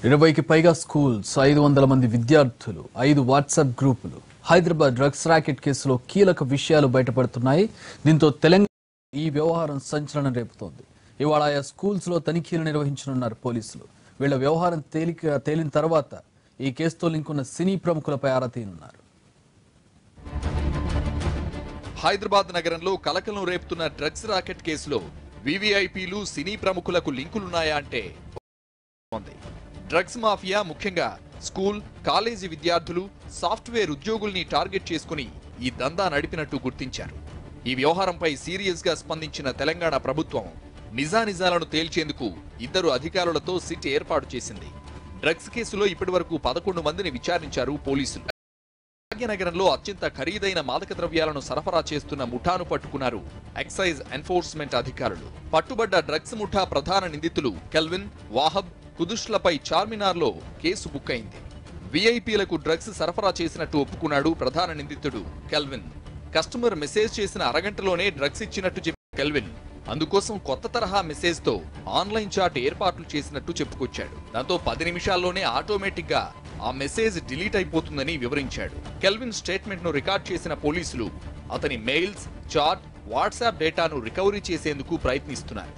ఇరవైకి పైగా స్కూల్స్ ఐదు వందల మంది విద్యార్థులు ఐదు వాట్సాప్ గ్రూపులు హైదరాబాద్ డ్రగ్స్ ర్యాకెట్ కేసులో కీలక విషయాలు బయటపడుతున్నాయి దీంతో తెలంగాణ ఈ వ్యవహారం సంచలనం రేపుతోంది ఇవాళ ఆయా స్కూల్స్ లో తనిఖీలు నిర్వహించనున్నారు పోలీసులు వీళ్ల వ్యవహారం తేలిక తేలిన తర్వాత ఈ కేసుతో లింకున్న సినీ ప్రముఖులపై ఆరా తీయనున్నారు హైదరాబాద్ నగరంలో కలకలం రేపుతున్న డ్రగ్స్ రాకెట్ కేసులో వివిఐపీలు సినీ ప్రముఖులకు లింకులున్నాయా అంటే ఉంది డ్రగ్స్ మాఫియా ముఖ్యంగా స్కూల్ కాలేజీ విద్యార్థులు సాఫ్ట్వేర్ ఉద్యోగుల్ని టార్గెట్ చేసుకుని ఈ దందా నడిపినట్టు గుర్తించారు ఈ వ్యవహారంపై సీరియస్ గా స్పందించిన తెలంగాణ ప్రభుత్వం నిజానిజాలను తేల్చేందుకు ఇద్దరు అధికారులతో సిట్ ఏర్పాటు చేసింది డ్రగ్స్ కేసులో ఇప్పటివరకు పదకొండు మందిని విచారించారు పోలీసులు భాగ్యనగరంలో అత్యంత ఖరీదైన మాదక ద్రవ్యాలను సరఫరా చేస్తున్న ముఠాను పట్టుకున్నారు ఎక్సైజ్ ఎన్ఫోర్స్మెంట్ అధికారులు పట్టుబడ్డ డ్రగ్స్ ముఠా ప్రధాన నిందితులు కెల్విన్ వాహబ్ కుదుష్లపై చార్మినార్లో కేసు బుక్ అయింది విఐపీలకు డ్రగ్స్ సరఫరా చేసినట్టు ఒప్పుకున్నాడు ప్రధాన నిందితుడు కెల్విన్ కస్టమర్ మెసేజ్ చేసిన అరగంటలోనే డ్రగ్స్ ఇచ్చినట్టు చెప్పిన కెల్విన్ అందుకోసం కొత్త తరహా మెసేజ్ తో ఆన్లైన్ చాట్ ఏర్పాట్లు చేసినట్టు చెప్పుకొచ్చాడు దాంతో పది నిమిషాల్లోనే ఆటోమేటిక్ గా ఆ మెసేజ్ డిలీట్ అయిపోతుందని వివరించాడు కెల్విన్ స్టేట్మెంట్ ను రికార్డ్ చేసిన పోలీసులు అతని మెయిల్స్ చాట్ వాట్సాప్ డేటాను రికవరీ చేసేందుకు ప్రయత్నిస్తున్నారు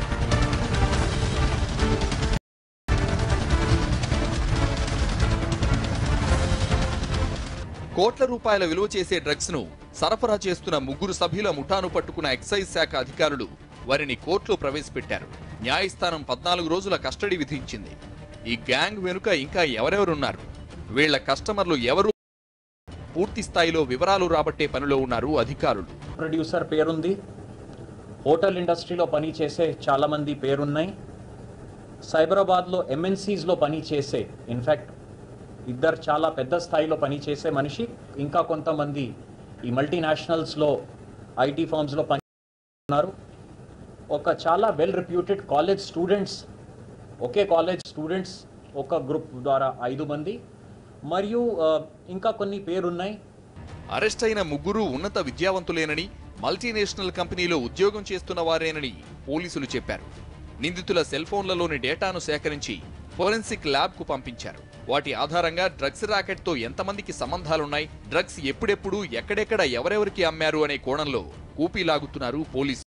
కోట్ల రూపాయల విలువ చేసే డ్రగ్స్ ను సరఫరా చేస్తున్న ముగ్గురు సభ్యుల ముఠాను పట్టుకున్న ఎక్సైజ్ శాఖ అధికారులు వారిని కోర్టులో ప్రవేశపెట్టారు న్యాయస్థానం పద్నాలుగు రోజుల కస్టడీ విధించింది ఈ గ్యాంగ్ వెనుక ఇంకా ఎవరెవరున్నారు వీళ్ల కస్టమర్లు ఎవరు పూర్తి స్థాయిలో వివరాలు రాబట్టే పనిలో ఉన్నారు అధికారులు ప్రొడ్యూసర్ పేరుంది హోటల్ ఇండస్ట్రీలో పనిచేసే చాలామంది పేరున్నాయి సైబరాబాద్లో ఎంఎన్సీస్లో పనిచేసే ఇన్ఫ్యాక్ట్ ఇద్దరు చాలా పెద్ద స్థాయిలో పనిచేసే మనిషి ఇంకా కొంతమంది ఈ మల్టీనేషనల్స్లో ఐటీ ఫర్మ్స్లో పని ఉన్నారు ఒక చాలా వెల్ రిప్యూటెడ్ కాలేజ్ స్టూడెంట్స్ ఒకే కాలేజ్ స్టూడెంట్స్ ఒక గ్రూప్ ద్వారా ఐదు మంది మరియు ఆ, ఇంకా కొన్ని పేరున్నాయి అరెస్ట్ అయిన ముగ్గురు ఉన్నత విద్యావంతులేనని మల్టీనేషనల్ కంపెనీలో ఉద్యోగం చేస్తున్న వారేనని పోలీసులు చెప్పారు నిందితుల సెల్ ఫోన్లలోని డేటాను సేకరించి ఫోరెన్సిక్ ల్యాబ్ కు పంపించారు వాటి ఆధారంగా డ్రగ్స్ రాకెట్ తో ఎంతమందికి సంబంధాలున్నాయి డ్రగ్స్ ఎప్పుడెప్పుడు ఎక్కడెక్కడ ఎవరెవరికి అమ్మారు అనే కోణంలో కూపీ లాగుతున్నారు పోలీసులు